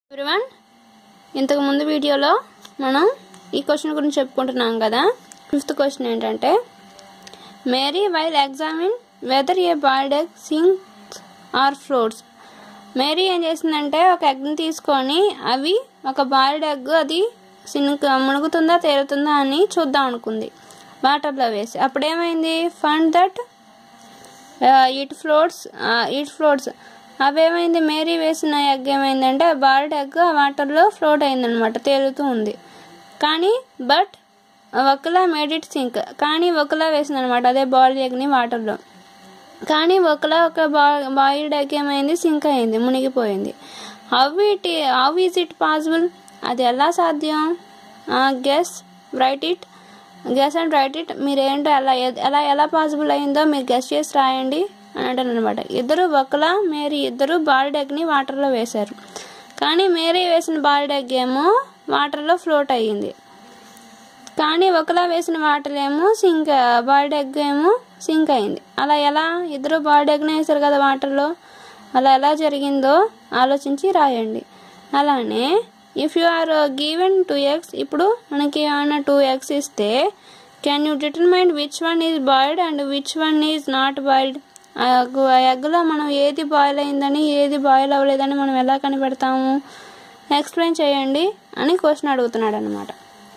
everyone ఇంతకు ముందు వీడియోలో మనం ఈ క్వశ్చన్ గురించి చెప్పుకుంటున్నాం కదా ఫిఫ్త్ క్వశ్చన్ ఏంటంటే Mary while examine whether a boiled egg sinks or floats Mary ఏం చేసిందంటే ఒక ఎగ్ని తీసుకొని అవి ఒక బాయిల్డ్ ఎగ్ అది సినుక మునుగుతుందా తేలుతుందా అని చూద్దాం అనుకుంది వాటర్లో వేసి అప్పుడేమైంది found that it floats it floats అవేమైంది మేరీ వేసిన ఎగ్ ఏమైందంటే బాయిల్డ్ ఎగ్ వాటర్లో ఫ్లోట్ అయిందనమాట తేలుతూ ఉంది కానీ బట్ ఒకలా మేడ్ ఇట్ సింక్ కానీ ఒకలా వేసిందనమాట అదే బాయిల్డ్ ఎగ్ని వాటర్లో కానీ ఒకలా ఒక బా బాయిల్డ్ ఎగ్ ఏమైంది సింక్ అయింది మునిగిపోయింది how it how is it possible అది ఎలా సాధ్యం guess right it guess and right it మీరేంటో ఎలా ఎలా ఎలా పాసిబుల్ అయిందో మీరు గెస్ చేసి రాయండి అని అంటాను అనమాట ఇద్దరు ఒకలా మేరీ ఇద్దరు బాయిల్డ్ ఎగ్ని వాటర్లో వేశారు కానీ మేరీ వేసిన బాయిల్డ్ ఎగ్ ఏమో వాటర్లో ఫ్లోట్ అయ్యింది కానీ ఒకలా వేసిన వాటర్ ఏమో సింక్ బాయిల్డ్ ఎగ్ ఏమో సింక్ అయింది అలా ఎలా ఇద్దరు బాయిల్డ్ ఎగ్ని వేశారు కదా వాటర్లో అలా ఎలా జరిగిందో ఆలోచించి రాయండి అలానే if you are given two eggs ఇప్పుడు మనకి ఏమైనా టూ ఎగ్స్ ఇస్తే can you determine which one is boiled and which one is not boiled ఆ ఎగ్లో మనం ఏది బాయిల్ అయిందని ఏది బాయిల్ అవ్వలేదని మనం ఎలా కనిపెడతాము ఎక్స్ప్లెయిన్ చేయండి అని క్వశ్చన్ అడుగుతున్నాడు అనమాట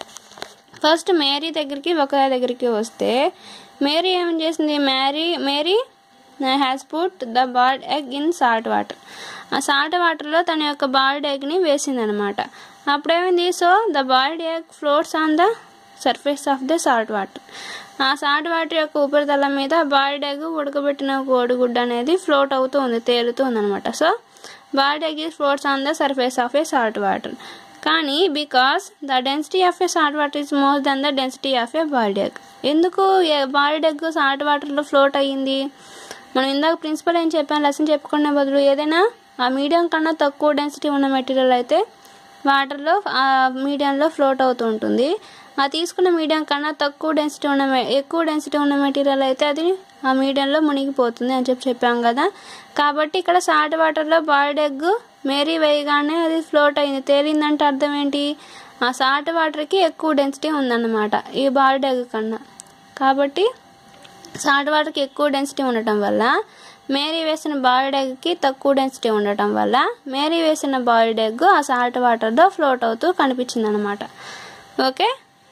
ఫస్ట్ మేరీ దగ్గరికి ఒక దగ్గరికి వస్తే మేరీ ఏం చేసింది Mary Mary has put the boiled egg in salt water ఆ సాల్ట్ వాటర్లో తన యొక్క బాయిల్డ్ ఎగ్ని వేసిందనమాట అప్పుడేమైంది so the boiled egg floats on the surface of the salt water ఆ సాల్ట్ వాటర్ యొక్క ఉపరితలం మీద బాయిల్డ్ ఎగ్ ఉడకబెట్టిన కోడిగుడ్డ అనేది ఫ్లోట్ అవుతూ ఉంది తేలుతూ ఉందన్నమాట so boiled egg is floats on the surface of a salt water కానీ because the density of a salt water is more than the density of a boiled egg ఎందుకు boiled egg salt వాటర్లో float అయ్యింది మనం ఇందాక principal ఏం చెప్పాను lesson చెప్పుకునే బదులు ఏదైనా ఆ మీడియం కన్నా తక్కువ డెన్సిటీ ఉన్న మెటీరియల్ అయితే వాటర్లో ఆ మీడియంలో ఫ్లోట్ అవుతూ ఉంటుంది ఆ తీసుకున్న మీడియం కన్నా తక్కువ డెన్సిటీ ఉన్న ఎక్కువ డెన్సిటీ ఉన్న మెటీరియల్ అయితే అది ఆ మీడియంలో మునిగిపోతుంది అని చెప్పి చెప్పాం కదా కాబట్టి ఇక్కడ సాల్ట్ వాటర్లో బాయిల్డ్ ఎగ్ మేరీ వేయగానే అది ఫ్లోట్ అయింది తేలిందంటే అర్థం ఏంటి ఆ సాల్ట్ వాటర్కి ఎక్కువ డెన్సిటీ ఉందన్నమాట ఈ బాయిల్డ్ ఎగ్ కన్నా కాబట్టి సాల్ట్ వాటర్కి ఎక్కువ డెన్సిటీ ఉండటం వల్ల మేరీ వేసిన బాయిల్డ్ ఎగ్కి తక్కువ డెన్సిటీ ఉండటం వల్ల మేరీ వేసిన బాయిల్డ్ ఎగ్ ఆ సాల్ట్ వాటర్లో ఫ్లోట్ అవుతూ కనిపించింది అనమాట ఓకే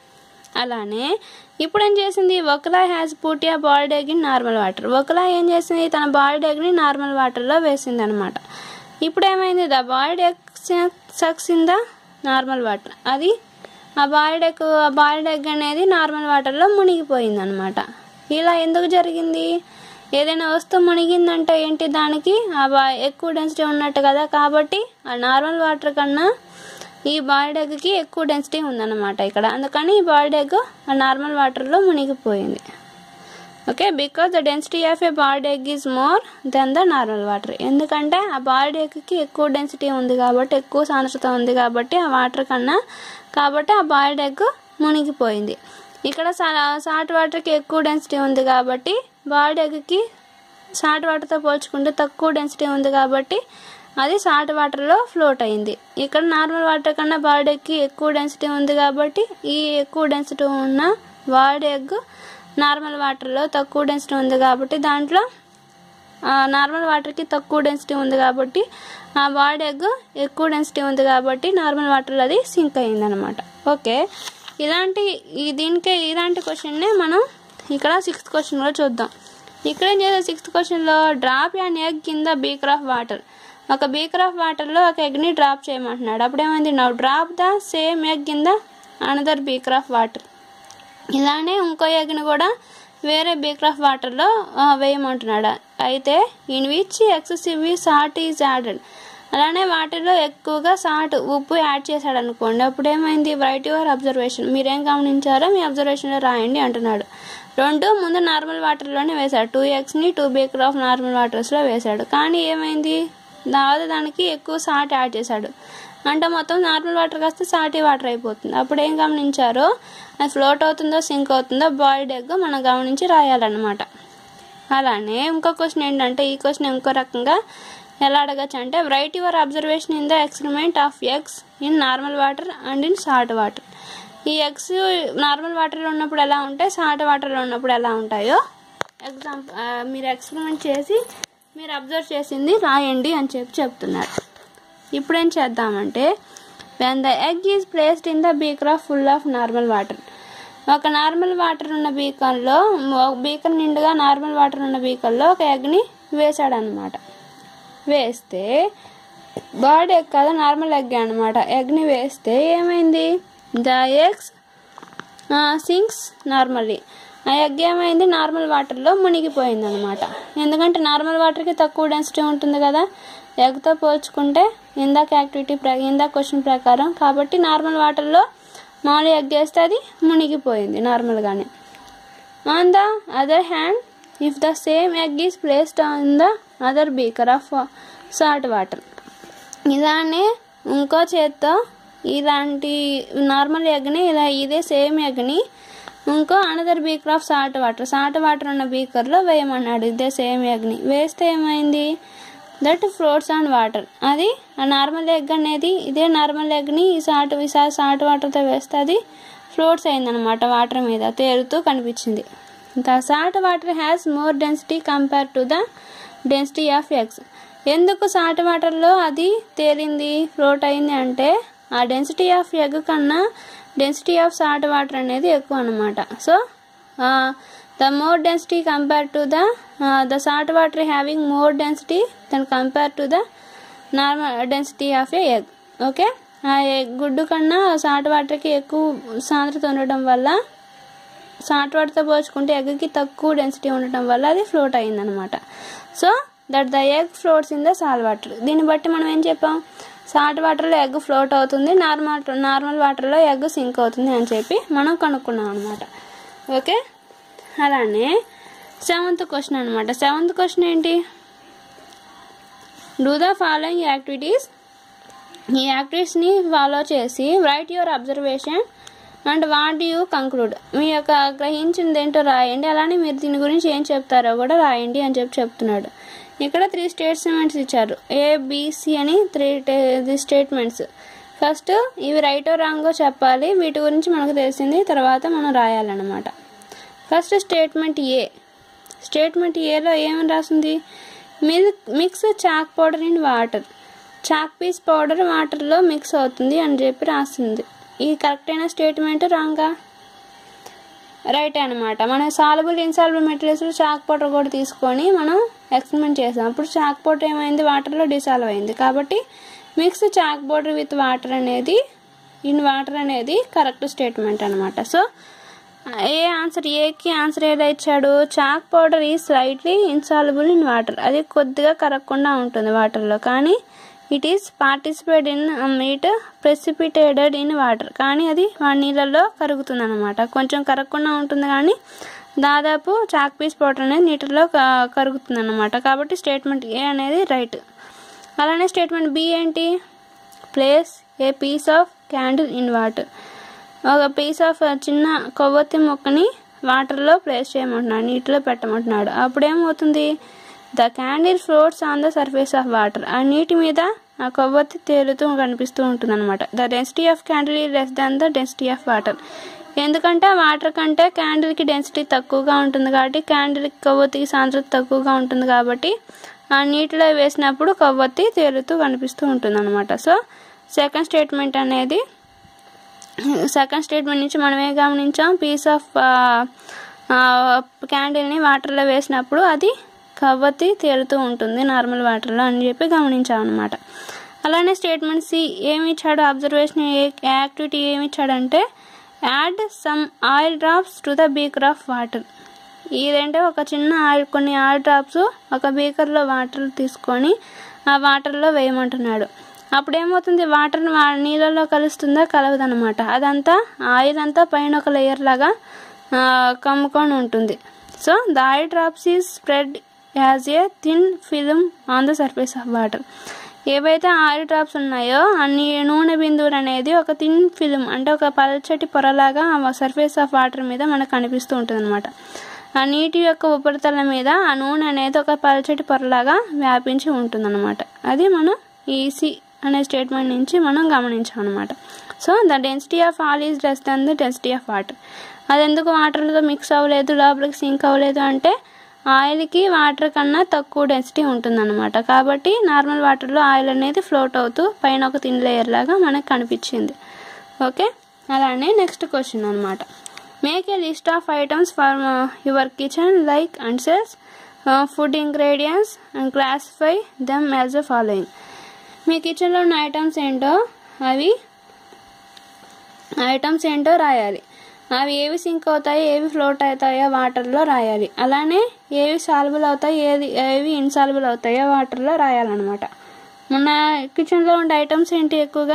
అలానే ఇప్పుడు ఏం చేసింది ఒకలా has put a boiled egg in normal water ఒకలా ఏం చేసింది తన బాయిల్డ్ ఎగ్ని నార్మల్ వాటర్లో వేసింది అనమాట ఇప్పుడు ఏమైంది the boiled egg sinks in the normal water అది ఆ బాయిల్డ్ ఎగ్ ఆ బాయిల్డ్ ఎగ్ అనేది నార్మల్ వాటర్లో మునిగిపోయింది అనమాట ఇలా ఎందుకు జరిగింది ఏదైనా వస్తువు మునిగిందంటే ఏంటి దానికి ఆ బా ఎక్కువ డెన్సిటీ ఉన్నట్టు కదా కాబట్టి ఆ నార్మల్ వాటర్ కన్నా ఈ బాయిల్డ్ ఎగ్కి ఎక్కువ డెన్సిటీ ఉందన్నమాట ఇక్కడ అందుకని ఈ బాయిల్డ్ ఎగ్ ఆ నార్మల్ వాటర్లో మునిగిపోయింది okay because the density of a boiled egg is more than the normal water ఎందుకంటే ఆ బాయిల్డ్ ఎగ్కి ఎక్కువ డెన్సిటీ ఉంది కాబట్టి ఎక్కువ సాంద్రత ఉంది కాబట్టి ఆ వాటర్ కన్నా కాబట్టి ఆ బాయిల్డ్ ఎగ్ మునిగిపోయింది ఇక్కడ సాల్ట్ వాటర్కి ఎక్కువ డెన్సిటీ ఉంది కాబట్టి బాయిల్డ్ ఎగ్కి సాల్ట్ వాటర్తో పోల్చుకుంటే తక్కువ డెన్సిటీ ఉంది కాబట్టి అది సాల్ట్ వాటర్లో ఫ్లోట్ అయింది ఇక్కడ నార్మల్ వాటర్ కన్నా బాయిల్డ్ ఎగ్కి ఎక్కువ డెన్సిటీ ఉంది కాబట్టి ఈ ఎక్కువ డెన్సిటీ ఉన్న బాయిల్డ్ ఎగ్ నార్మల్ వాటర్లో తక్కువ డెన్సిటీ ఉంది కాబట్టి దాంట్లో నార్మల్ వాటర్కి తక్కువ డెన్సిటీ ఉంది కాబట్టి ఆ బాయిల్డ్ ఎగ్ ఎక్కువ డెన్సిటీ ఉంది కాబట్టి నార్మల్ వాటర్లో అది సింక్ అయింది అనమాట ఓకే ఇలాంటి ఈ దీనికే ఇలాంటి క్వశ్చన్నే మనం ఇక్కడ సిక్స్త్ క్వశ్చన్లో చూద్దాం ఇక్కడ ఏం చేద్దాం సిక్స్త్ క్వశ్చన్లో డ్రాప్ అండ్ ఎగ్ కింద బీకర్ ఆఫ్ వాటర్ ఒక బీకర్ ఆఫ్ వాటర్లో ఒక ఎగ్ని డ్రాప్ చేయమంటున్నాడు అప్పుడేమైంది now drop the same egg కింద అనదర్ బీకర్ ఆఫ్ వాటర్ ఇలానే ఇంకో ఎగ్ని కూడా వేరే బీకర్ ఆఫ్ వాటర్లో వేయమంటున్నాడు అయితే in which excessive salt is added అలానే వాటిలో ఎక్కువగా సాల్ట్ ఉప్పు యాడ్ చేశాడు అనుకోండి అప్పుడు ఏమైంది రైట్ యువర్ అబ్జర్వేషన్ మీరేం గమనించారో మీ అబ్జర్వేషన్లో రాయండి అంటున్నాడు రెండు ముందు నార్మల్ వాటర్లోనే వేశాడు టూ ఎగ్స్ని టూ బేకర్ ఆఫ్ నార్మల్ వాటర్స్లో వేశాడు కానీ ఏమైంది తర్వాత దానికి ఎక్కువ సాల్ట్ యాడ్ చేశాడు అంటే మొత్తం నార్మల్ వాటర్ కాస్తే సాల్టీ వాటర్ అయిపోతుంది అప్పుడు ఏం గమనించారో అది ఫ్లోట్ అవుతుందో సింక్ అవుతుందో బాయిల్డ్ ఎగ్ మనం గమనించి రాయాలన్నమాట అలానే ఇంకో క్వశ్చన్ ఏంటంటే ఈ క్వశ్చన్ ఇంకో రకంగా ఎలా అడగచ్చు అంటే write your observation in the experiment of eggs in normal water and in salt water ఈ ఎగ్స్ నార్మల్ వాటర్లో ఉన్నప్పుడు ఎలా ఉంటాయి సాల్ట్ వాటర్లో ఉన్నప్పుడు ఎలా ఉంటాయో ఎగ్జాంపుల్ మీరు ఎక్స్పెరిమెంట్ చేసి మీరు అబ్జర్వ్ చేసింది రాయండి అని చెప్పి చెప్తున్నారు ఇప్పుడు ఏం చేద్దామంటే when the egg is placed in the beaker of full of normal water ఒక నార్మల్ వాటర్ ఉన్న బీకర్లో బీకర్ నిండుగా నార్మల్ వాటర్ ఉన్న బీకర్లో ఒక ఎగ్ని వేసాడు అనమాట వేస్తే బర్డ్ ఎగ్ కదా నార్మల్ ఎగ్ అనమాట ఎగ్ని వేస్తే ఏమైంది ద ఎగ్స్ సింక్స్ నార్మల్లీ ఆ ఎగ్ ఏమైంది నార్మల్ వాటర్లో మునిగిపోయింది అనమాట ఎందుకంటే నార్మల్ వాటర్కి తక్కువ డెన్సిటీ ఉంటుంది కదా ఎగ్తో పోల్చుకుంటే ఇందాక యాక్టివిటీ ప్ర ఇందాక క్వశ్చన్ ప్రకారం కాబట్టి నార్మల్ వాటర్లో మామూలు ఎగ్ వేస్తే అది మునిగిపోయింది నార్మల్గానే on the other hand if the same egg is placed on the other beaker of salt water ఇలానే ఇంకో చేత్తో ఇలాంటి నార్మల్ ఎగ్ని ఇలా ఇదే సేమ్ ఎగ్ని ఇంకో another beaker of salt water salt water ఉన్న బీకర్లో వేయమన్నాడు ఇదే సేమ్ ఎగ్ని వేస్తే ఏమైంది దట్ ఫ్లోట్స్ ఆన్ వాటర్ అది ఆ నార్మల్ ఎగ్ అనేది ఇదే నార్మల్ ఎగ్ని ఈ సాల్ట్ ఈసారి సాల్ట్ వాటర్తో వేస్తే అది ఫ్లోట్స్ అయిందనమాట వాటర్ మీద తేలుతూ కనిపించింది the salt water has more density compare to the density of eggs ఎందుకు సాల్ట్ వాటర్లో అది తేలింది ఫ్లోట్ అయింది అంటే ఆ డెన్సిటీ ఆఫ్ ఎగ్ కన్నా డెన్సిటీ ఆఫ్ సాల్ట్ వాటర్ అనేది ఎక్కువ అనమాట so the more density compare to the the salt water having more density then compare to the normal density of a egg okay ఆ egg గుడ్డు కన్నా salt వాటర్కి ఎక్కువ సాంద్రత ఉండటం వల్ల సాల్ట్ వాటర్తో పోల్చుకుంటే ఎగ్కి తక్కువ డెన్సిటీ ఉండటం వల్ల అది ఫ్లోట్ అయిందనమాట so that the egg floats in the salt water దీన్ని బట్టి మనం ఏం చెప్పాం సాల్ట్ వాటర్లో ఎగ్ ఫ్లోట్ అవుతుంది నార్మల్ నార్మల్ వాటర్లో ఎగ్ సింక్ అవుతుంది అని చెప్పి మనం కనుక్కున్నాం అనమాట ఓకే అలానే సెవెంత్ క్వశ్చన్ అనమాట సెవెంత్ క్వశ్చన్ ఏంటి డూ ద ఫాలోయింగ్ యాక్టివిటీస్ ఈ యాక్టివిటీస్ని ఫాలో చేసి write your observation and what you conclude మీ యొక్క గ్రహించింది ఏంటో రాయండి అలానే మీరు దీని గురించి ఏం చెప్తారో కూడా రాయండి అని చెప్పి చెప్తున్నాడు ఇక్కడ త్రీ స్టేట్మెంట్స్ ఇచ్చారు ఏబిసి అని త్రీ త్రీ స్టేట్మెంట్స్ ఫస్ట్ ఇవి రైటో రాంగో చెప్పాలి వీటి గురించి మనకు తెలిసింది తర్వాత మనం రాయాలన్నమాట ఫస్ట్ స్టేట్మెంట్ ఏ స్టేట్మెంట్ ఏలో ఏమని రాసింది milk mix chalk powder in water chalk piece powder వాటర్లో మిక్స్ అవుతుంది అని చెప్పి రాసింది ఇది కరెక్ట్ అయిన స్టేట్మెంట్ రాంగా రైట్ అనమాట మనం సాల్బుల్ ఇన్సాల్బుల్ మెటీరియల్స్లో చాక్ పౌడర్ కూడా తీసుకొని మనం ఎక్స్పెరిమెంట్ చేసాం అప్పుడు చాక్ పౌడర్ ఏమైంది వాటర్లో డిసాల్వ్ అయింది కాబట్టి mix chalk powder with water అనేది ఇన్ వాటర్ అనేది కరెక్ట్ స్టేట్మెంట్ అనమాట సో ఏ ఆన్సర్ ఏకి ఆన్సర్ ఏదో ఇచ్చాడు chalk powder is slightly insoluble in water అది కొద్దిగా కరగకుండా ఉంటుంది వాటర్లో కానీ it is participate in it precipitated in water కానీ అది నీళ్ళల్లో కరుగుతుంది అనమాట కొంచెం కరగకుండా ఉంటుంది కానీ దాదాపు చాక్ పీస్ పౌడర్ అనేది నీటిలో కరుగుతుంది అనమాట కాబట్టి స్టేట్మెంట్ ఏ అనేది రైట్ అలానే స్టేట్మెంట్ బి ఏంటి place a piece of candle in water ఒక పీస్ ఆఫ్ చిన్న కొవ్వొత్తి మొక్కని వాటర్లో ప్లేస్ చేయమంటున్నాడు నీటిలో పెట్టమంటున్నాడు అప్పుడేమవుతుంది the candle floats on the surface of water ఆ నీటి మీద ఆ కొవ్వొత్తి తేలుతూ కనిపిస్తూ ఉంటుంది అనమాట the density of candle is less than the density of water ఎందుకంటే వాటర్ కంటే క్యాండిల్కి డెన్సిటీ తక్కువగా ఉంటుంది కాబట్టి క్యాండిల్కి కొవ్వొత్తికి సాంద్రత తక్కువగా ఉంటుంది కాబట్టి ఆ నీటిలో వేసినప్పుడు కొవ్వొత్తి తేలుతూ కనిపిస్తూ ఉంటుంది అనమాట సో సెకండ్ స్టేట్మెంట్ అనేది సెకండ్ స్టేట్మెంట్ నుంచి మనం ఏం గమనించాం పీస్ ఆఫ్ క్యాండిల్ని వాటర్లో వేసినప్పుడు అది కవ్వతి తేలుతూ ఉంటుంది నార్మల్ వాటర్లో అని చెప్పి గమనించాం అనమాట అలానే స్టేట్మెంట్ సి ఏమి ఇచ్చాడు అబ్జర్వేషన్ ఏ యాక్టివిటీ ఏమి ఇచ్చాడంటే add some oil drops to the beaker of water ఇదంటే ఒక చిన్న ఆయిల్ కొన్ని ఆయిల్ డ్రాప్స్ ఒక బీకర్లో వాటర్ తీసుకొని ఆ వాటర్లో వేయమంటున్నాడు అప్పుడు ఏమవుతుంది వాటర్ నీళ్ళలో కలుస్తుందా కలవదనమాట అదంతా ఆయిల్ అంతా పైన ఒక లేయర్ లాగా కమ్ముకొని ఉంటుంది so the oil drops is spread as a thin film on the surface of water ఏవైతే ఆయిల్ డ్రాప్స్ ఉన్నాయో అన్ని నూనె బిందువులు అనేది ఒక థిన్ ఫిల్మ్ అంటే ఒక పల్చటి పొరలాగా ఆ సర్ఫేస్ ఆఫ్ వాటర్ మీద మనకు కనిపిస్తూ ఉంటుంది అనమాట ఆ నీటి యొక్క ఉపరితలం మీద ఆ నూనె అనేది ఒక పలచటి పొరలాగా వ్యాపించి ఉంటుందన్నమాట అది మనం ఈసీ అనే స్టేట్మెంట్ నుంచి మనం గమనించాం అనమాట so the density of oil is less than the density of water అది ఎందుకు వాటర్తో మిక్స్ అవ్వలేదు లోపలికి సింక్ అవ్వలేదు అంటే ఆయిల్కి వాటర్ కన్నా తక్కువ డెన్సిటీ ఉంటుందన్నమాట కాబట్టి నార్మల్ వాటర్లో ఆయిల్ అనేది ఫ్లోట్ అవుతూ పైన ఒక తిన్ లేయర్ లాగా మనకు కనిపించింది ఓకే అలానే నెక్స్ట్ క్వశ్చన్ అనమాట make a list of items for your kitchen like and cells food ingredients and classify them as a following మీ కిచెన్లో ఉన్న ఐటమ్స్ ఏంటో అవి ఐటమ్స్ ఏంటో రాయాలి అవి ఏవి సింక్ అవుతాయి ఏవి ఫ్లోట్ అవుతాయో వాటర్లో రాయాలి అలానే ఏవి సాల్బుల్ అవుతాయి ఏది ఏవి ఇన్సాల్బుల్ అవుతాయో వాటర్లో రాయాలన్నమాట మన కిచెన్లో ఉండే ఐటమ్స్ ఏంటి ఎక్కువగా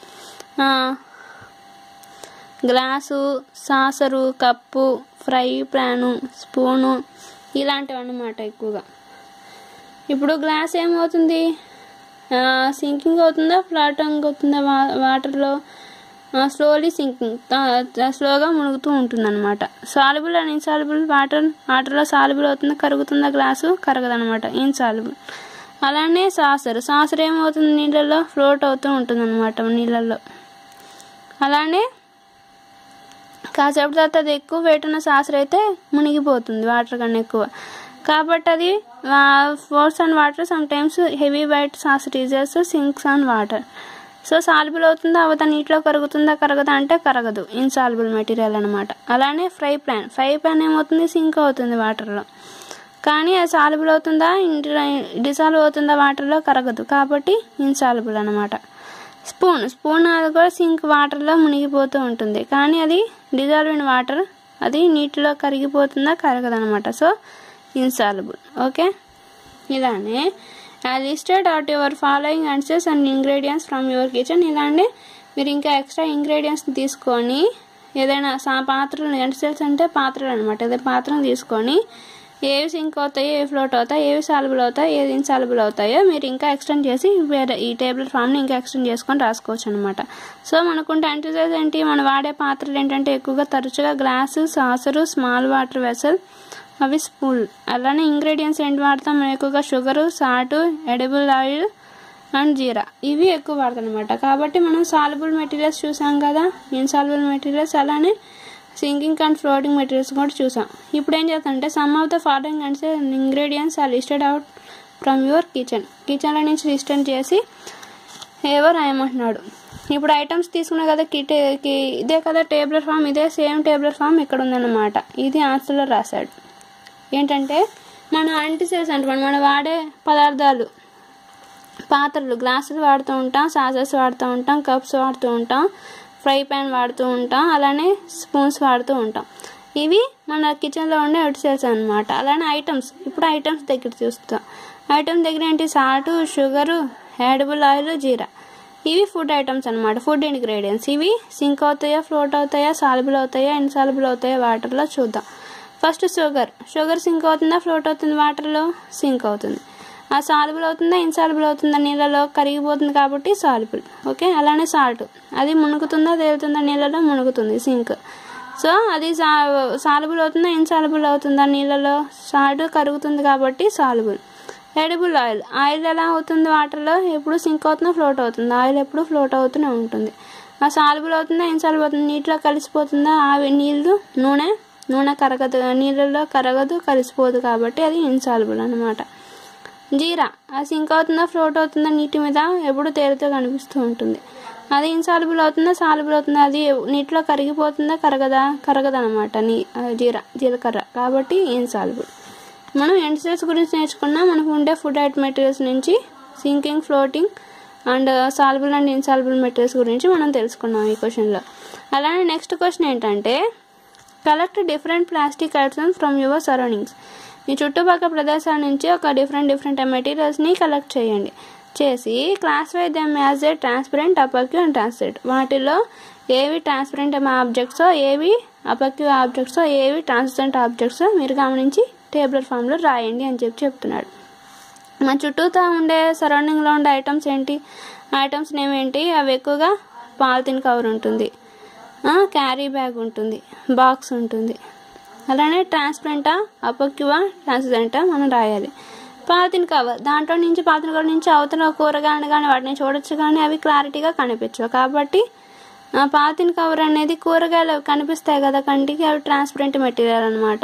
glass saucer cup fry pan spoon ఇలాంటివి అన్నమాట ఎక్కువగా ఇప్పుడు గ్లాస్ ఏమవుతుంది సింకింగ్ అవుతుందా ఫ్లాటింగ్ అవుతుందా వా వాటర్లో స్లోలీ సింకింగ్ స్లోగా మునుగుతూ ఉంటుంది అనమాట సాల్యుబుల్ అండ్ ఇన్సాల్యుబుల్ వాటర్ వాటర్లో సాల్యుబుల్ అవుతుందా కరుగుతుందా గ్లాసు కరగదనమాట ఇన్సాల్యుబుల్ అలానే సాసర్ సాసర్ ఏమవుతుంది నీళ్ళల్లో ఫ్లోట్ అవుతూ ఉంటుంది అనమాట నీళ్ళల్లో అలానే కాసేపు తర్వాత అది ఎక్కువ వెయిట్ ఉన్న సాసర్ అయితే మునిగిపోతుంది వాటర్ కన్నా ఎక్కువ కాబట్టి అది force and water sometimes heavy weight saucer is sinks on water so soluble అవుతుందా అవత నీటిలో కరుగుతుందా కరగదా అంటే కరగదు ఇన్సాల్బుల్ మెటీరియల్ అనమాట అలానే ఫ్రై ప్యాన్ ఫ్రై ప్యాన్ ఏమవుతుంది సింక్ అవుతుంది వాటర్లో కానీ అది సాల్బుల్ అవుతుందా డిసాల్వ్ అవుతుందా వాటర్లో కరగదు కాబట్టి ఇన్సాల్బుల్ అనమాట స్పూన్ స్పూన్ అది కూడా సింక్ వాటర్లో మునిగిపోతూ ఉంటుంది కానీ అది డిజాల్వ్ ఇన్ వాటర్ అది నీటిలో కరిగిపోతుందా కరగదనమాట సో ఇన్సాల్బుల్ ఓకే ఇలానే listed out your following answers and ingredients from your kitchen ఇలానే మీరు ఇంకా ఎక్స్ట్రా ఇంగ్రీడియంట్స్ తీసుకొని ఏదైనా సా పాత్రలు ఎన్సెల్స్ అంటే పాత్రలు అనమాట ఏదో పాత్రను తీసుకొని ఏవి సింక్ అవుతాయో ఏవి ఫ్లోట్ అవుతాయి ఏవి సాల్బుల్ అవుతాయో ఏది ఇన్సాల్బుల్ అవుతాయో మీరు ఇంకా ఎక్స్టెండ్ చేసి వేరే ఈ టేబుల్ ఫామ్ని ఇంకా ఎక్స్టెండ్ చేసుకొని రాసుకోవచ్చు అనమాట సో మనకుంటే యాంటీసైజ్ ఏంటి మనం వాడే పాత్రలు ఏంటంటే ఎక్కువగా తరచుగా glass saucer small water vessel అవి స్పూల్ అలానే ఇంగ్రీడియంట్స్ ఏంటి వాడతాం మనం ఎక్కువగా sugar salt edible oil and jeera ఇవి ఎక్కువ వాడతాం అనమాట కాబట్టి మనం సాల్బుల్ మెటీరియల్స్ చూసాం కదా ఇన్సాల్బుల్ మెటీరియల్స్ అలానే సింకింగ్ అండ్ ఫ్లోటింగ్ మెటీరియల్స్ కూడా చూసాం ఇప్పుడు ఏం చేస్తామంటే సమ్ ఆఫ్ ద ఫాలోయింగ్ అంటే ingredients are listed out from your kitchen కిచెన్లో నుంచి లిస్టెడ్ చేసి ఏవో రాయమంటున్నాడు ఇప్పుడు ఐటమ్స్ తీసుకున్నా కదా కిట్ ఇదే కదా టేబులర్ ఫామ్ ఇదే సేమ్ టేబులర్ ఫామ్ ఇక్కడ ఉందన్నమాట ఇది ఆన్సర్లో రాశాడు ఏంటంటే మన యాంటీసెల్స్ అంటే మనం వాడే పదార్థాలు పాత్రలు గ్లాసులు వాడుతూ ఉంటాం సాసెస్ వాడుతూ ఉంటాం కప్స్ వాడుతూ ఉంటాం ఫ్రై ప్యాన్ వాడుతూ ఉంటాం అలానే స్పూన్స్ వాడుతూ ఉంటాం ఇవి మన కిచెన్లో ఉండే యూటిసెల్స్ అనమాట అలానే ఐటమ్స్ ఇప్పుడు ఐటమ్స్ దగ్గర చూస్తాం ఐటమ్స్ దగ్గర ఏంటి salt sugar edible oil jeera ఇవి ఫుడ్ ఐటమ్స్ అనమాట ఫుడ్ ఇంగ్రీడియంట్స్ ఇవి సింక్ అవుతాయా ఫ్లోట్ అవుతాయా సాల్బుల్ అవుతాయా ఇన్సాల్బుల్ అవుతాయా వాటర్లో చూద్దాం ఫస్ట్ షుగర్ షుగర్ సింక్ అవుతుందా ఫ్లోట్ అవుతుంది వాటర్లో సింక్ అవుతుంది ఆ సాల్బుల్ అవుతుందా ఇన్సాల్బుల్ అవుతుందా నీళ్ళలో కరిగిపోతుంది కాబట్టి సాల్బుల్ ఓకే అలానే సాల్ట్ అది మునుగుతుందా తేలుతుందా నీళ్ళలో మునుగుతుంది సింక్ సో అది సా సాల్బుల్ అవుతుందా ఇన్సాల్బుల్ అవుతుందా నీళ్ళలో సాల్ట్ కరుగుతుంది కాబట్టి సాల్బుల్ ఎడిబుల్ ఆయిల్ ఆయిల్ ఎలా అవుతుంది వాటర్లో ఎప్పుడు సింక్ అవుతుందా ఫ్లోట్ అవుతుంది ఆయిల్ ఎప్పుడు ఫ్లోట్ అవుతూనే ఉంటుంది ఆ సాల్బుల్ అవుతుందా ఇన్సాల్బుల్ అవుతుంది నీటిలో కలిసిపోతుందా ఆవి నీళ్ళు నూనె నూనె కరగదు నీళ్ళలో కరగదు కలిసిపోదు కాబట్టి అది ఇన్సాల్బుల్ అనమాట జీరా అది సింక్ అవుతుందా ఫ్లోట్ అవుతుందా నీటి మీద ఎప్పుడు తేలితో కనిపిస్తూ ఉంటుంది అది ఇన్సాల్బుల్ అవుతుందా సాల్బుల్ అవుతుందా అది నీటిలో కరిగిపోతుందా కరగదా కరగదనమాట నీ జీరా జీలకర్ర కాబట్టి ఇన్సాల్బుల్ మనం ఎండ్సెల్స్ గురించి నేర్చుకున్నా మనకు ఉండే ఫుడ్ ఐటమ్ మెటీరియల్స్ నుంచి sinking floating and soluble and insoluble materials గురించి మనం తెలుసుకున్నాం ఈ క్వశ్చన్లో అలానే నెక్స్ట్ క్వశ్చన్ ఏంటంటే collect different plastic items from your surroundings మీ చుట్టుపక్కల ప్రదేశాల నుంచి ఒక డిఫరెంట్ డిఫరెంట్ మెటీరియల్స్ని కలెక్ట్ చేయండి చేసి classify them as a transparent opaque and translate వాటిలో ఏవి ట్రాన్స్పరెంట్ ఆబ్జెక్ట్సో ఏవి అపక్యూ ఆబ్జెక్ట్సో ఏవి ట్రాన్స్జెంట్ ఆబ్జెక్ట్సో మీరు గమనించి టేబులర్ ఫామ్లో రాయండి అని చెప్పి చెప్తున్నాడు మన చుట్టూతో ఉండే సరౌండింగ్లో ఉండే ఐటమ్స్ ఏంటి ఐటమ్స్ నేమ్ ఏంటి అవి ఎక్కువగా పాలిథిన్ కవర్ ఉంటుంది క్యారీ బ్యాగ్ ఉంటుంది బాక్స్ ఉంటుంది అలానే ట్రాన్స్పరెంటా అపక్యువా ట్రాన్స్జెంటా మనం రాయాలి పాతిన కవర్ దాంట్లో నుంచి పాతిన కవర్ నుంచి అవతల కూరగాయలు కానీ వాటిని చూడొచ్చు కానీ అవి క్లారిటీగా కనిపించవు కాబట్టి ఆ పాతిన కవర్ అనేది కూరగాయలు అవి కనిపిస్తాయి కదా కంటికి అవి ట్రాన్స్పరెంట్ మెటీరియల్ అనమాట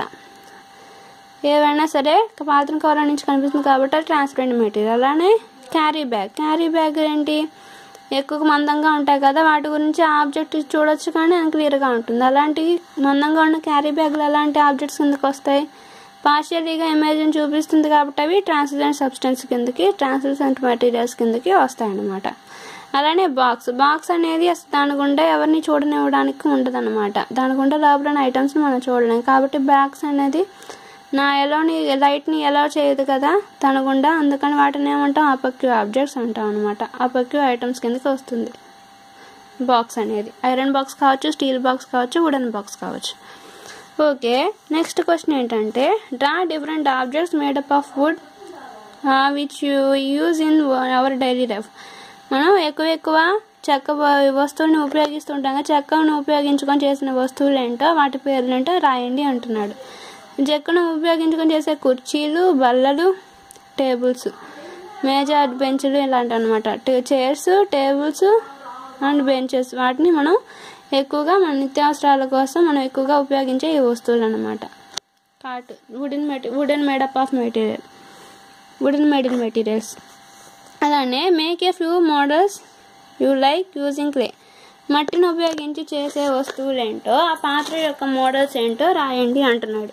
ఏవైనా సరే పాత్ర కవర్ నుంచి కనిపిస్తుంది కాబట్టి అది ట్రాన్స్పరెంట్ మెటీరియల్ అలానే క్యారీ బ్యాగ్ క్యారీ బ్యాగ్ ఏంటి ఎక్కువ మందంగా ఉంటాయి కదా వాటి గురించి ఆబ్జెక్ట్ చూడొచ్చు కానీ అది క్లియర్గా ఉంటుంది అలాంటి మందంగా ఉన్న క్యారీ బ్యాగ్లు ఎలాంటి ఆబ్జెక్ట్స్ కిందకి వస్తాయి పార్షియలీగా ఇమేజ్ని చూపిస్తుంది కాబట్టి అవి ట్రాన్స్లెంట్ సబ్స్టెన్స్ కిందకి ట్రాన్స్లెంట్ మెటీరియల్స్ కిందకి వస్తాయి అన్నమాట అలానే బాక్స్ బాక్స్ అనేది అసలు దాని గుండా ఎవరిని చూడనివ్వడానికి ఉండదు అనమాట దాని గుండా లోపల ఐటమ్స్ మనం చూడలేం కాబట్టి బ్యాగ్స్ అనేది నా ఎలోని లైట్ని ఎలా చేయదు కదా దాని గుండా అందుకని వాటిని ఏమంటాం అపక్యూ ఆబ్జెక్ట్స్ అంటాం అనమాట అపక్యూ ఐటమ్స్ కిందకి వస్తుంది బాక్స్ అనేది ఐరన్ బాక్స్ కావచ్చు స్టీల్ బాక్స్ కావచ్చు వుడెన్ బాక్స్ కావచ్చు ఓకే నెక్స్ట్ క్వశ్చన్ ఏంటంటే draw different objects made up of wood which you use in our daily life మనం ఎక్కువ ఎక్కువ చెక్క వ- వస్తువుని ఉపయోగిస్తుంటాం కదా చెక్కను ఉపయోగించుకొని చేసిన వస్తువులు ఏంటో వాటి పేర్లు ఏంటో రాయండి అంటున్నాడు చెక్కను ఉపయోగించుకొని చేసే కుర్చీలు బల్లలు టేబుల్స్ మేజా బెంచ్లు ఇలాంటి అనమాట చైర్స్ టేబుల్స్ అండ్ బెంచెస్ వాటిని మనం ఎక్కువగా మన నిత్యావసరాల కోసం మనం ఎక్కువగా ఉపయోగించే ఈ వస్తువులు అనమాట కాట్ వుడెన్ మెటీ wooden made up of material wooden medal materials అలానే make a few models you like using clay మట్టిని ఉపయోగించి చేసే వస్తువులు ఏంటో ఆ పాత్ర యొక్క మోడల్స్ ఏంటో రాయండి అంటున్నాడు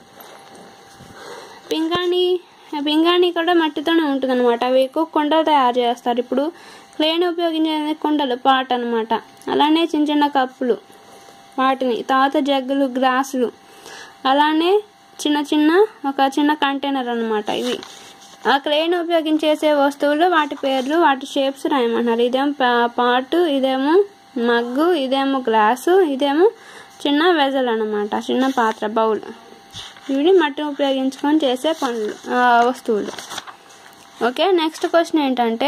పింగాణి పింగాణి కూడా మట్టితోనే ఉంటుంది అనమాట అవి ఎక్కువ కుండలు తయారు చేస్తారు ఇప్పుడు క్లేని ఉపయోగించే కుండలు పాట్ అనమాట అలానే చిన్న చిన్న కప్పులు వాటిని తర్వాత జగ్గులు గ్లాసులు అలానే చిన్న చిన్న ఒక చిన్న కంటైనర్ అనమాట ఇవి ఆ క్లేని ఉపయోగించేసే వస్తువులు వాటి పేర్లు వాటి షేప్స్ రాయమన్నారు ఇదేమో పా- పాటు ఇదేమో మగ్గు ఇదేమో గ్లాసు ఇదేమో చిన్న వెజల్ అనమాట చిన్న పాత్ర బౌల్ ఇవి మట్టిని ఉపయోగించుకొని చేసే పనులు ఆ, వస్తువులు ఓకే నెక్స్ట్ క్వశ్చన్ ఏంటంటే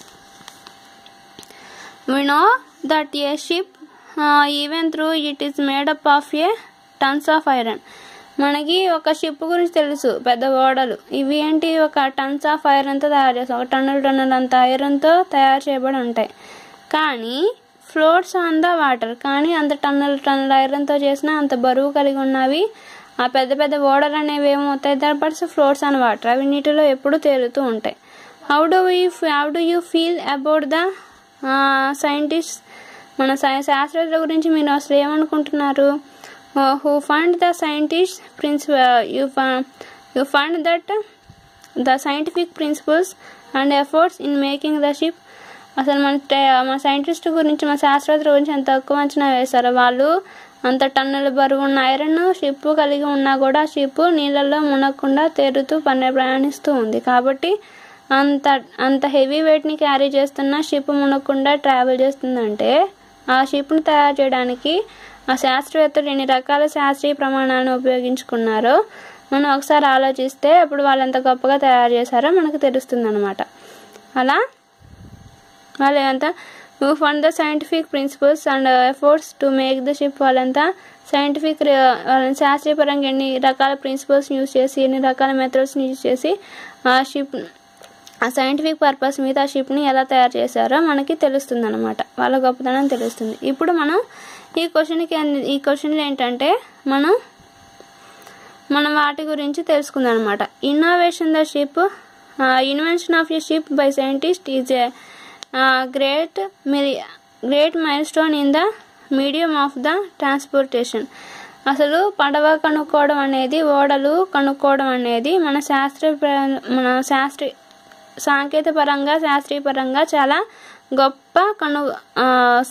we know that a ship uh, even though it is made up of a tons of iron మనకి ఒక షిప్ గురించి తెలుసు పెద్ద ఓడలు ఇవి ఏంటి ఒక టన్స్ ఆఫ్ ఐరన్తో తయారు చేస్తాం ఒక టన్నుల టన్నుల అంత ఐరన్తో తయారు చేయబడి ఉంటాయి కానీ ఫ్లోట్స్ ఆన్ ద వాటర్ కానీ అంత టన్నుల టన్నుల ఐరన్తో చేసిన అంత బరువు కలిగి ఉన్నవి ఆ పెద్ద పెద్ద ఓడలు అనేవి ఏమవుతాయి that boats floats on water అవి నీటిలో ఎప్పుడూ తేలుతూ ఉంటాయి how do you how do you feel about the scientist మన సై- శాస్త్రవేత్తల గురించి మీరు అసలు ఏమనుకుంటున్నారు who found the scientist principle you you found that the scientific principles and efforts in making the ship అసలు మన టే- మన సైంటిస్ట్ గురించి మన శాస్త్రవేత్తల గురించి ఎంత తక్కువ అంచనా వేశారు వాళ్ళు అంత టన్నుల బరువు ఉన్న ఐరన్ షిప్ కలిగి ఉన్నా కూడా షిప్ నీళ్ళల్లో మునగకుండా తేరుతూ పని ప్రయాణిస్తూ ఉంది కాబట్టి అంత అంత హెవీ వెయిట్ని క్యారీ చేస్తున్న షిప్ మునగకుండా ట్రావెల్ చేస్తుందంటే ఆ షిప్ని తయారు చేయడానికి ఆ శాస్త్రవేత్తలు ఎన్ని రకాల శాస్త్రీయ ప్రమాణాలను ఉపయోగించుకున్నారో మనం ఒకసారి ఆలోచిస్తే అప్పుడు వాళ్ళు ఎంత గొప్పగా తయారు చేశారో మనకు తెలుస్తుంది అనమాట అలా వాళ్ళు ఎంత found the scientific principles and efforts to make the ship వాళ్ళంతా సైంటిఫిక్ శాస్త్రీయ పరంగా ఎన్ని రకాల ప్రిన్సిపల్స్ యూజ్ చేసి ఎన్ని రకాల మెథడ్స్ని యూజ్ చేసి ఆ షిప్ ఆ సైంటిఫిక్ పర్పస్ మీద ఆ షిప్ని ఎలా తయారు చేశారో మనకి తెలుస్తుంది అనమాట వాళ్ళ గొప్పతనం తెలుస్తుంది ఇప్పుడు మనం ఈ క్వశ్చన్కి అన్ని- ఈ క్వశ్చన్లు ఏంటంటే మనం మనం వాటి గురించి తెలుసుకుందాం అనమాట innovation the ship invention of a ship by scientist is a great మిరి great milestone in the medium of the transportation అసలు పడవ కనుక్కోవడం అనేది ఓడలు కనుక్కోవడం అనేది మన శాస్త్ర మన శాస్త్రీ సాంకేతిక పరంగా శాస్త్రీయ పరంగా చాలా గొప్ప కను ఆ,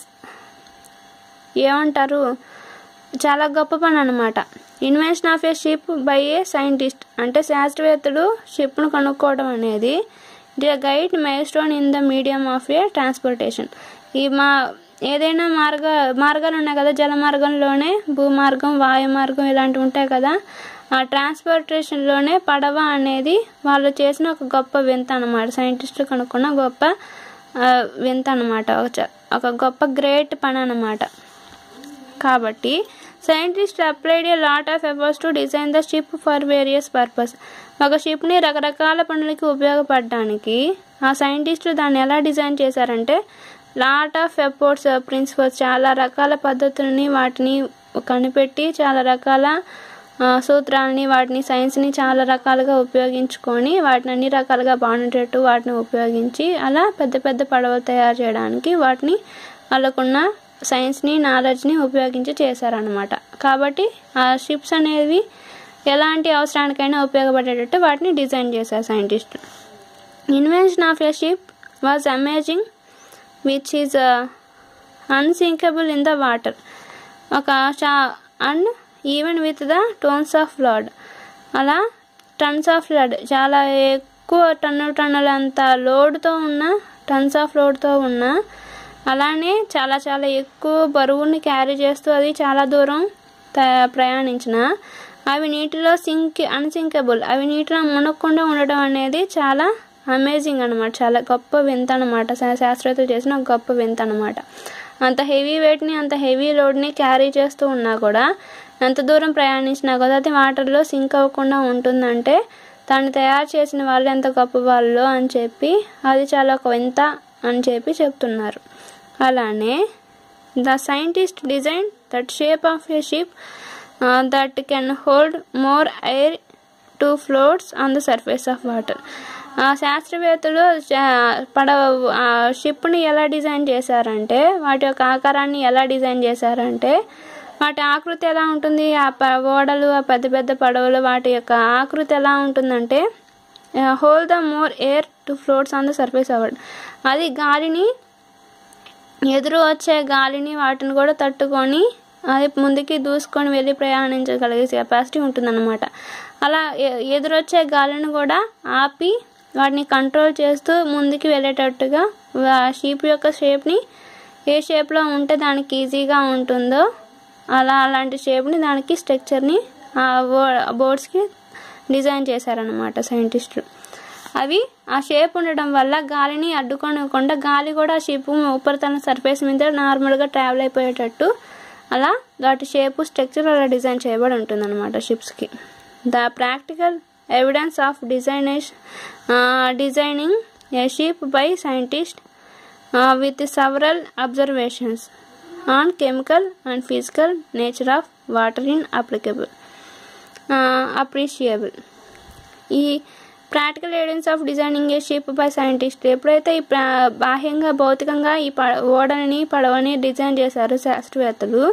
ఏమంటారు చాలా గొప్ప పని అనమాట invention of a ship by a scientist అంటే శాస్త్రవేత్తలు షిప్ను కనుక్కోవడం అనేది the great milestone in the medium of a transportation ఈ మా ఏదైనా మార్గ మార్గాలు ఉన్నాయి కదా జల మార్గంలోనే భూమార్గం వాయు మార్గం ఇలాంటివి ఉంటాయి కదా ఆ ట్రాన్స్పోర్టేషన్లోనే పడవ అనేది వాళ్ళు చేసిన ఒక గొప్ప వింత అనమాట సైంటిస్టులు కనుక్కున్న గొప్ప ఆ, వింత అనమాట ఒక చ- ఒక గొప్ప గ్రేట్ పని అనమాట కాబట్టి scientist applied a lot of efforts to design the ship for various purpose ఒక షిప్ని రకరకాల పనులకి ఉపయోగపడడానికి ఆ సైంటిస్టులు దాన్ని ఎలా డిజైన్ చేశారంటే లాట్ ఆఫ్ ఎఫర్ట్స్ ప్రిన్సిపల్స్ చాలా రకాల పద్ధతులని వాటిని కనిపెట్టి చాలా రకాల ఆ, సూత్రాలని వాటిని సైన్స్ని చాలా రకాలుగా ఉపయోగించుకొని వాటిని అన్ని రకాలుగా బాగుండేటట్టు వాటిని ఉపయోగించి అలా పెద్ద పెద్ద పడవలు తయారు చేయడానికి వాటిని వాళ్ళకున్న సైన్స్ని నాలెడ్జ్ని ఉపయోగించి చేశారనమాట కాబట్టి ఆ షిప్స్ అనేవి ఎలాంటి అవసరానికైనా ఉపయోగపడేటట్టు వాటిని డిజైన్ చేశారు సైంటిస్టులు invention of a ship was amazing which is unsinkable in the water ఒక చా and even with the tons of flood అలా టన్స్ ఆఫ్ ఫ్లడ్ చాలా ఎక్కువ టన్ను టన్నులంత లోడ్తో ఉన్న టన్స్ ఆఫ్ లోడ్తో ఉన్న అలానే చాలా చాలా ఎక్కువ బరువుని క్యారీ చేస్తూ అది చాలా దూరం త- ప్రయాణించిన అవి నీటిలో సింక్ అన్సింకబుల్ అవి నీటిలో మునగకుండా ఉండడం అనేది చాలా అమేజింగ్ అనమాట చాలా గొప్ప వింత అనమాట శాస్త్రవేత్తలు చేసిన ఒక గొప్ప వింత అనమాట అంత హెవీ వెయిట్ని అంత హెవీ లోడ్ని క్యారీ చేస్తూ ఉన్నా కూడా ఎంత దూరం ప్రయాణించినా కూడా అది వాటర్లో సింక్ అవ్వకుండా ఉంటుందంటే దాన్ని తయారు చేసిన వాళ్ళు ఎంత గొప్ప వాళ్ళు అని చెప్పి అది చాలా ఒక వింత అని చెప్పి చెప్తున్నారు అలానే the scientist design that shape of a ship that can hold more air to floats on the surface of water ఆ శాస్త్రవేత్తలు చా- పడవ ఆ షిప్ని ఎలా డిజైన్ చేశారంటే వాటి యొక్క ఆకారాన్ని ఎలా డిజైన్ చేశారంటే వాటి ఆకృతి ఎలా ఉంటుంది ఆ ప- ఓడలు ఆ పెద్ద పెద్ద పడవలు వాటి యొక్క ఆకృతి ఎలా ఉంటుందంటే hold the more air to floats on the surface అవ్వడం అది గాలిని ఎదురు వచ్చే గాలిని వాటిని కూడా తట్టుకొని అది ముందుకి దూసుకొని వెళ్ళి ప్రయాణించగలిగే కెపాసిటీ ఉంటుందన్నమాట అలా ఎ- ఎదురొచ్చే గాలిని కూడా ఆపి వాటిని కంట్రోల్ చేస్తూ ముందుకి వెళ్ళేటట్టుగా షీప్ యొక్క షేప్ని ఏ షేప్లో ఉంటే దానికి ఈజీగా ఉంటుందో అలా అలాంటి షేప్ని దానికి స్ట్రక్చర్ని ఆ బోర్డ్స్కి డిజైన్ చేశారనమాట సైంటిస్టులు అవి ఆ షేప్ ఉండడం వల్ల గాలిని అడ్డుకోనివ్వకుండా గాలి కూడా ఆ షిప్ ఉపరితల సర్ఫేస్ మీద నార్మల్గా ట్రావెల్ అయిపోయేటట్టు అలా వాటి షేప్ స్ట్రక్చర్ అలా డిజైన్ చేయబడి ఉంటుంది అనమాట షిప్స్కి ద ప్రాక్టికల్ ఎవిడెన్స్ ఆఫ్ డిజైనేష్ designing a ship by scientist with several observations on chemical and physical nature of water in applicable appreciable ఈ practical evidence of designing a ship by scientist ఎప్పుడైతే ఈ ప్రా- బాహ్యంగా భౌతికంగా ఈ ప ఓడని పడవని డిజైన్ చేశారు శాస్త్రవేత్తలు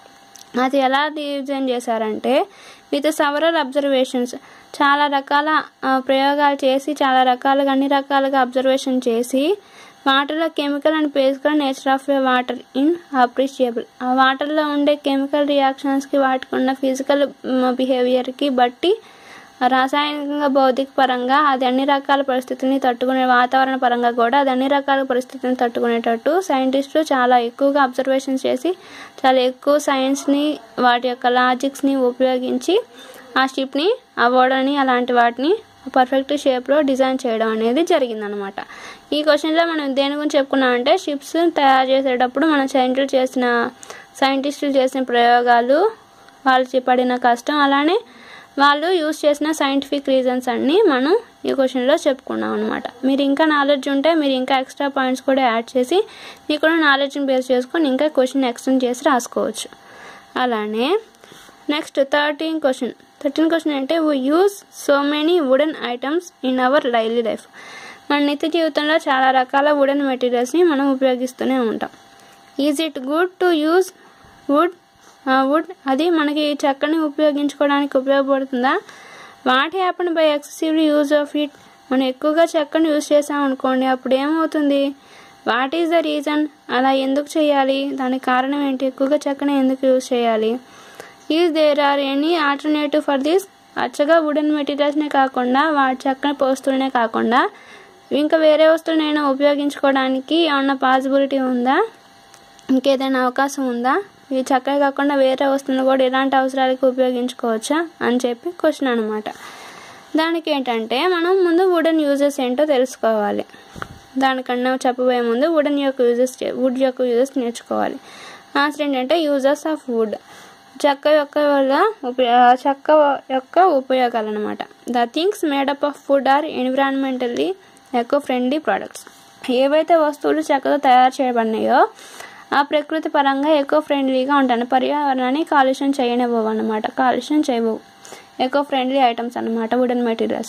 అది ఎలా డిజైన్ చేశారంటే విత్ సవరల్ అబ్జర్వేషన్స్ చాలా రకాల ఆ, ప్రయోగాలు చేసి చాలా రకాలుగా అన్ని రకాలుగా అబ్జర్వేషన్ చేసి వాటర్లో chemical and physical nature of a water in appreciable ఆ వాటర్లో ఉండే కెమికల్ రియాక్షన్స్కి వాటికి ఉన్న ఫిజికల్ బిహేవియర్కి బట్టి రాసాయనికంగా భౌతిక పరంగా అది అన్ని రకాల పరిస్థితుల్ని తట్టుకునే వాతావరణ పరంగా కూడా అది అన్ని రకాల పరిస్థితులను తట్టుకునేటట్టు సైంటిస్టులు చాలా ఎక్కువగా అబ్జర్వేషన్స్ చేసి చాలా ఎక్కువ సైన్స్ని వాటి యొక్క లాజిక్స్ని ఉపయోగించి ఆ షిప్ని ఆ ఓడని అలాంటి వాటిని పర్ఫెక్ట్ షేప్లో డిజైన్ చేయడం అనేది జరిగిందనమాట ఈ క్వశ్చన్లో మనం దేని గురించి చెప్పుకున్నామంటే షిప్స్ తయారు చేసేటప్పుడు మన సైంటిస్టులు చేసిన సైంటిస్టులు చేసిన ప్రయోగాలు వాళ్ళు చే- పడిన కష్టం అలానే వాళ్ళు యూస్ చేసిన సైంటిఫిక్ రీజన్స్ అన్నీ మనం ఈ క్వశ్చన్లో చెప్పుకున్నాం అనమాట మీరు ఇంకా నాలెడ్జ్ ఉంటే మీరు ఇంకా ఎక్స్ట్రా పాయింట్స్ కూడా యాడ్ చేసి మీకున్న నాలెడ్జ్ని బేస్ చేసుకొని ఇంకా క్వశ్చన్ ఎక్స్టెండ్ చేసి రాసుకోవచ్చు అలానే next thirteen question thirteen question అంటే we use so many wooden items in our daily life మన నిత్య జీవితంలో చాలా రకాల వుడెన్ మెటీరియల్స్ని మనం ఉపయోగిస్తూనే ఉంటాం is it good to use wood wood అది మనకి చెక్కని ఉపయోగించుకోవడానికి ఉపయోగపడుతుందా what happen by excessive use of it మనం ఎక్కువగా చెక్కని యూజ్ చేసాం అనుకోండి అప్పుడు ఏమవుతుంది వాట్ ఈజ్ ద రీజన్ అలా ఎందుకు చేయాలి దానికి కారణం ఏంటి ఎక్కువగా చెక్కని ఎందుకు యూజ్ చేయాలి is there are any alternative for this అచ్చగా వుడెన్ మెటీరియల్స్నే కాకుండా వాటి చక్కని వస్తువులనే కాకుండా ఇంకా వేరే వస్తువులైనా ఉపయోగించుకోవడానికి ఏమన్నా పాసిబిలిటీ ఉందా ఇంకేదైనా అవకాశం ఉందా ఇవి చక్కగా కాకుండా వేరే వస్తువులు కూడా ఇలాంటి అవసరాలకు ఉపయోగించుకోవచ్చా అని చెప్పి క్వశ్చన్ అనమాట దానికి ఏంటంటే మనం ముందు వుడెన్ యూజెస్ ఏంటో తెలుసుకోవాలి దానికన్నా చెప్పబోయే ముందు వుడెన్ యొక్క యూజెస్ వుడ్ యొక్క యూజెస్ నేర్చుకోవాలి ఆన్సర్ ఏంటంటే యూజెస్ ఆఫ్ వుడ్ చెక్క యొక్క వల్ల ఉపయో చెక్క యొక్క ఉపయోగాలు అనమాట the things made up of wood are environmentally eco friendly products ఏవైతే వస్తువులు చెక్కతో తయారు చేయబడినాయో ఆ ప్రకృతి పరంగా ఎకో ఫ్రెండ్లీగా ఉంటాయి పర్యావరణాన్ని కాలుష్యం చేయనివ్వవు అనమాట కాలుష్యం చేయవు ఎకో ఫ్రెండ్లీ ఐటమ్స్ అనమాట వుడెన్ మెటీరియల్స్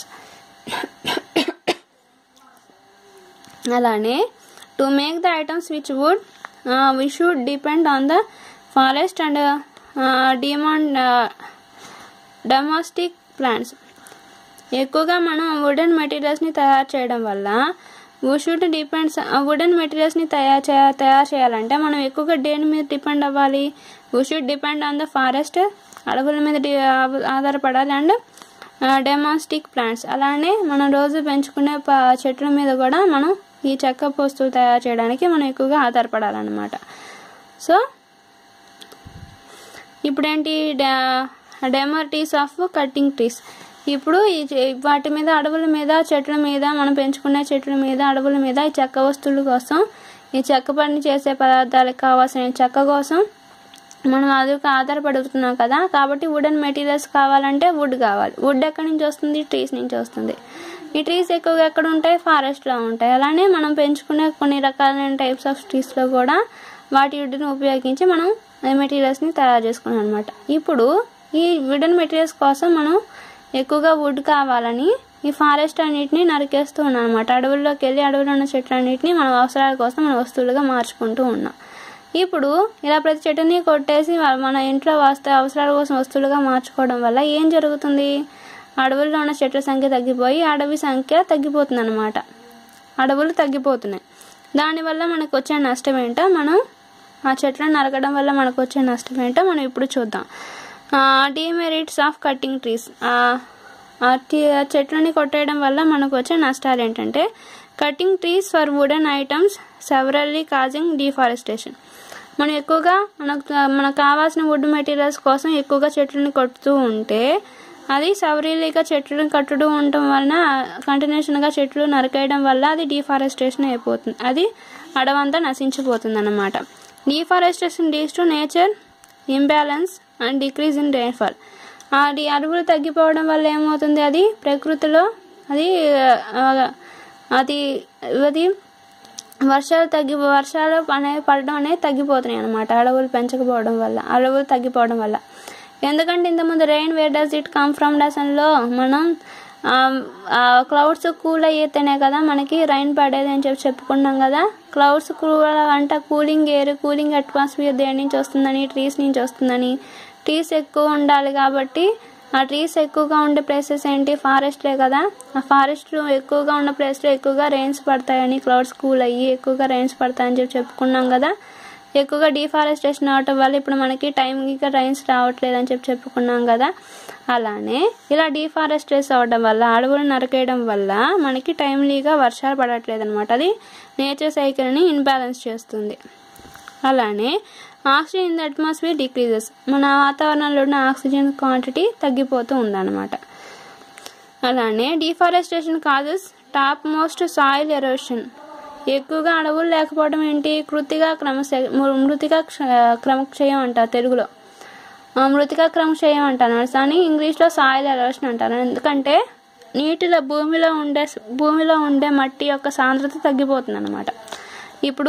అలానే to make the items which wood we should depend on the forest and demand domestic plants ఎక్కువగా మనం వుడెన్ మెటీరియల్స్ని తయారు చేయడం వల్ల వీ షుడ్ డిపెండ్స్ వుడెన్ మెటీరియల్స్ని తయారు చే తయారు చేయాలంటే మనం ఎక్కువగా దేని మీద డిపెండ్ అవ్వాలి we should depend on the forest అడవుల మీద డి- ఆధారపడాలి అండ్ డెమాస్టిక్ ప్లాంట్స్ అలానే మనం రోజు పెంచుకునే ప చెట్ల మీద కూడా మనం ఈ చెక్క వస్తువు తయారు చేయడానికి మనం ఎక్కువగా ఆధారపడాలన్నమాట సో ఇప్పుడేంటి demerits of cutting trees ఇప్పుడు ఈ చె- వాటి మీద అడవుల మీద చెట్ల మీద మనం పెంచుకునే చెట్ల మీద అడవుల మీద ఈ చెక్క వస్తువుల కోసం ఈ చెక్క పని చేసే పదార్థాలకు కావాల్సిన చెక్క కోసం మనం అదుకు ఆధారపడుతున్నాం కదా కాబట్టి వుడెన్ మెటీరియల్స్ కావాలంటే వుడ్ కావాలి వుడ్ ఎక్కడి నుంచి వస్తుంది ట్రీస్ నుంచి వస్తుంది ఈ ట్రీస్ ఎక్కువగా ఎక్కడ ఉంటాయి ఫారెస్ట్లో ఉంటాయి అలానే మనం పెంచుకునే కొన్ని రకాలైన టైప్స్ ఆఫ్ ట్రీస్లో కూడా వాటి వుడ్ని ఉపయోగించి మనం మెటీరియల్స్ని తయారు చేసుకున్నాం అనమాట ఇప్పుడు ఈ వుడెన్ మెటీరియల్స్ కోసం మనం ఎక్కువగా వుడ్ కావాలని ఈ ఫారెస్ట్ అన్నిటిని నరికేస్తూ ఉన్నాం అనమాట అడవుల్లోకి వెళ్ళి అడవుల్లో ఉన్న చెట్లన్నిటిని మన అవసరాల కోసం మన వస్తువులుగా మార్చుకుంటూ ఉన్నాం ఇప్పుడు ఇలా ప్రతి చెట్టుని కొట్టేసి వా- మన ఇంట్లో వస్తు అవసరాల కోసం వస్తువులుగా మార్చుకోవడం వల్ల ఏం జరుగుతుంది అడవుల్లో ఉన్న చెట్ల సంఖ్య తగ్గిపోయి అడవి సంఖ్య తగ్గిపోతుంది అనమాట అడవులు తగ్గిపోతున్నాయి దానివల్ల మనకు వచ్చే నష్టం ఏంటో మనం ఆ చెట్లను నరకడం వల్ల మనకు వచ్చే నష్టం ఏంటో మనం ఇప్పుడు చూద్దాం డిమెరిట్స్ ఆఫ్ కట్టింగ్ ట్రీస్ ఆ టీ- ఆ చెట్లని కొట్టేయడం వల్ల మనకు వచ్చే నష్టాలు ఏంటంటే cutting trees for wooden items severally causing deforestation మనం ఎక్కువగా మనకు మనకు కావాల్సిన వుడ్ మెటీరియల్స్ కోసం ఎక్కువగా చెట్లని కొడుతూ ఉంటే అది సవరీలీగా చెట్లను కట్టడం ఉండటం వలన కంటిన్యూషన్గా చెట్లు నరికేయడం వల్ల అది డిఫారెస్టేషన్ అయిపోతుంది అది అడవంతా నశించిపోతుంది అన్నమాట deforestation leads to nature imbalance and decrease in rainfall అది అడవులు తగ్గిపోవడం వల్ల ఏమవుతుంది అది ప్రకృతిలో అది ఆ, అది అది వర్షాలు తగ్గి వర్షాలు అనేవి పడడం అనేది తగ్గిపోతున్నాయి అనమాట అడవులు పెంచకపోవడం వల్ల అడవులు తగ్గిపోవడం వల్ల ఎందుకంటే ఇంతకుముందు rain where does it come from డసన్లో మనం క్లౌడ్స్ కూల్ అయితేనే కదా మనకి రైన్ పడేది అని చెప్పి చెప్పుకున్నాం కదా క్లౌడ్స్ కూల్ అంటే కూలింగ్ ఎయిర్ కూలింగ్ అట్మాస్ఫియర్ దేని నుంచి వస్తుందని ట్రీస్ నుంచి వస్తుందని ట్రీస్ ఎక్కువ ఉండాలి కాబట్టి ఆ ట్రీస్ ఎక్కువగా ఉండే ప్లేసెస్ ఏంటి ఫారెస్ట్లే కదా ఆ ఫారెస్ట్ ఎక్కువగా ఉన్న ప్లేస్లో ఎక్కువగా రెయిన్స్ పడతాయని క్లౌడ్స్ కూల్ అయ్యి ఎక్కువగా రెయిన్స్ పడతాయని చెప్పి చెప్పుకున్నాం కదా ఎక్కువగా డిఫారెస్టేషన్ అవటం వల్ల ఇప్పుడు మనకి టైంకి రైన్స్ రావట్లేదు అని చెప్పి చెప్పుకున్నాం కదా అలానే ఇలా డిఫారెస్టేషన్ అవడం వల్ల అడవులు నరికేయడం వల్ల మనకి టైమ్లీగా వర్షాలు పడట్లేదు అనమాట అది నేచర్ సైకిల్ని ఇన్బ్యాలెన్స్ చేస్తుంది అలానే oxygen in the atmosphere decreases మన వాతావరణంలో ఉన్న ఆక్సిజన్ క్వాంటిటీ తగ్గిపోతూ ఉందన్నమాట అలానే deforestation causes top most soil erosion ఎక్కువగా అడవులు లేకపోవడం ఏంటి కృతిగా క్రమశ మృతిగా క్ష- క్రమక్షయం అంటారు తెలుగులో ఆ, మృతికా క్రమక్షయం అంటారు కానీ ఇంగ్లీష్లో సాయిల్ ఎరోషన్ అంటారు ఎందుకంటే నీటిలో భూమిలో ఉండే భూమిలో ఉండే మట్టి యొక్క సాంద్రత తగ్గిపోతుంది అనమాట ఇప్పుడు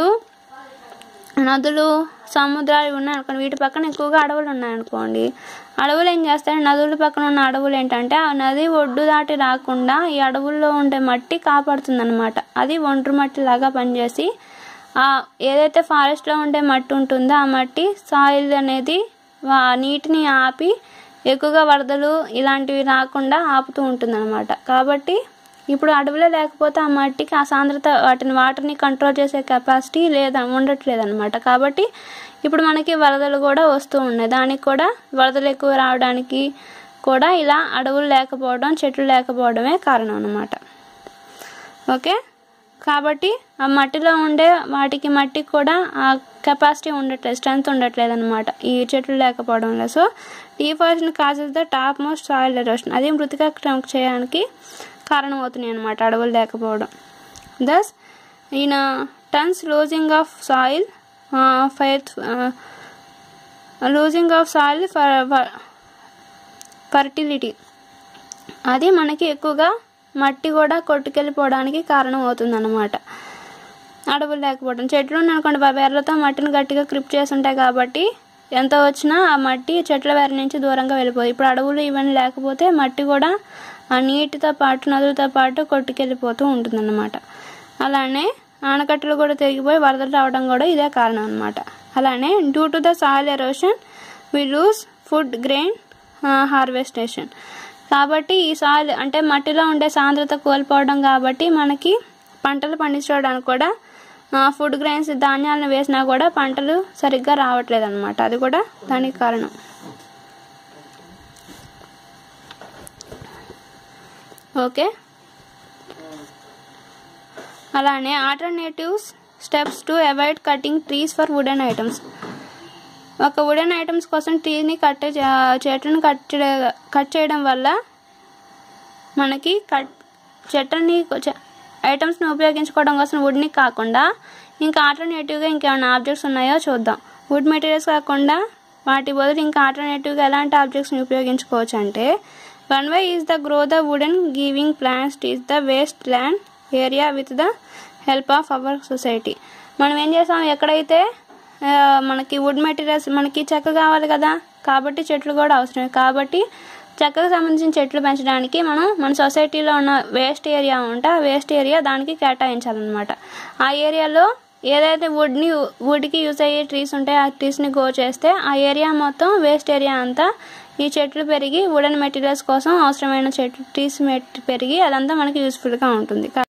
నదులు సముద్రాలు ఉన్నాయనుకోండి వీటి పక్కన ఎక్కువగా అడవులు ఉన్నాయనుకోండి అడవులు ఏం చేస్తాయి నదుల పక్కన ఉన్న అడవులు ఏంటంటే ఆ నది ఒడ్డు దాటి రాకుండా ఈ అడవుల్లో ఉండే మట్టి కాపాడుతుంది అనమాట అది ఒండ్రు మట్టి లాగా పనిచేసి ఆ ఏదైతే ఫారెస్ట్లో ఉండే మట్టి ఉంటుందో ఆ మట్టి సాయిల్ అనేది వా- నీటిని ఆపి ఎక్కువగా వరదలు ఇలాంటివి రాకుండా ఆపుతూ ఉంటుంది కాబట్టి ఇప్పుడు అడవిలో లేకపోతే ఆ మట్టికి ఆ సాంద్రత వాటిని వాటర్ని కంట్రోల్ చేసే కెపాసిటీ లేదా ఉండట్లేదు అనమాట కాబట్టి ఇప్పుడు మనకి వరదలు కూడా వస్తూ ఉన్నాయి దానికి కూడా వరదలు ఎక్కువ రావడానికి కూడా ఇలా అడవులు లేకపోవడం చెట్లు లేకపోవడమే కారణం అనమాట ఓకే కాబట్టి ఆ మట్టిలో ఉండే వాటికి మట్టికి కూడా ఆ కెపాసిటీ ఉండట్లేదు స్ట్రెంత్ ఉండట్లేదు అనమాట ఈ చెట్లు లేకపోవడం వల్ల so deforestation causes the top most soil erosion అది మృతిక చేయడానికి కారణమవుతున్నాయి అనమాట అడవులు లేకపోవడం దస్ ఈయన tons losing of soil fire losing of soil fertility అది మనకి ఎక్కువగా మట్టి కూడా కొట్టుకెళ్ళిపోవడానికి కారణం అవుతుంది అన్నమాట అడవులు లేకపోవడం చెట్లు అనుకోండి వేర్లతో మట్టిని గట్టిగా క్రిప్ చేసి ఉంటాయి కాబట్టి ఎంత వచ్చినా ఆ మట్టి చెట్ల వేర నుంచి దూరంగా వెళ్ళిపోయి ఇప్పుడు అడవులు ఇవన్నీ లేకపోతే మట్టి కూడా ఆ నీటితో పాటు నదులతో పాటు కొట్టుకెళ్ళిపోతూ ఉంటుందన్నమాట అలానే ఆనకట్టలు కూడా తిరిగిపోయి వరదలు రావడం కూడా ఇదే కారణం అనమాట అలానే due to the soil erosion we lose food grain harvestation కాబట్టి ఈ సాయిల్ అంటే మట్టిలో ఉండే సాంద్రత కోల్పోవడం కాబట్టి మనకి పంటలు పండించడానికి కూడా ఫుడ్ గ్రెయిన్స్ ధాన్యాలను వేసినా కూడా పంటలు సరిగ్గా రావట్లేదు అనమాట అది కూడా దానికి కారణం ఓకే అలానే alternatives steps to avoid cutting trees for wooden items ఒక వుడెన్ ఐటమ్స్ కోసం ట్రీని కట్ చెట్లను కట్ కట్ చేయడం వల్ల మనకి కట్ చెట్లని ఐటమ్స్ని ఉపయోగించుకోవడం కోసం వుడ్ని కాకుండా ఇంకా ఆల్టర్నేటివ్గా ఇంకేమైనా ఆబ్జెక్ట్స్ ఉన్నాయో చూద్దాం వుడ్ మెటీరియల్స్ కాకుండా వాటి బదులు ఇంకా ఆల్టర్నేటివ్గా ఎలాంటి ఆబ్జెక్ట్స్ని ఉపయోగించుకోవచ్చు అంటే one way is the grow the wooden giving plants is the waste land area with the help of our society మనం ఏం చేస్తాం ఎక్కడైతే మనకి వుడ్ మెటీరియల్స్ మనకి చెక్క కావాలి కదా కాబట్టి చెట్లు కూడా అవసరమే కాబట్టి చెక్కకు సంబంధించిన చెట్లు పెంచడానికి మనం మన సొసైటీలో ఉన్న వేస్ట్ ఏరియా ఉంటే ఆ వేస్ట్ ఏరియా దానికి కేటాయించాలన్నమాట ఆ ఏరియాలో ఏదైతే వుడ్ని వుడ్కి యూజ్ అయ్యే ట్రీస్ ఉంటాయో ఆ ట్రీస్ని గో చేస్తే ఆ ఏరియా మొత్తం వేస్ట్ ఏరియా అంతా ఈ చెట్లు పెరిగి వుడెన్ మెటీరియల్స్ కోసం అవసరమైన చెట్లు ట్రీస్ పెరిగి అదంతా మనకి యూస్ఫుల్గా ఉంటుంది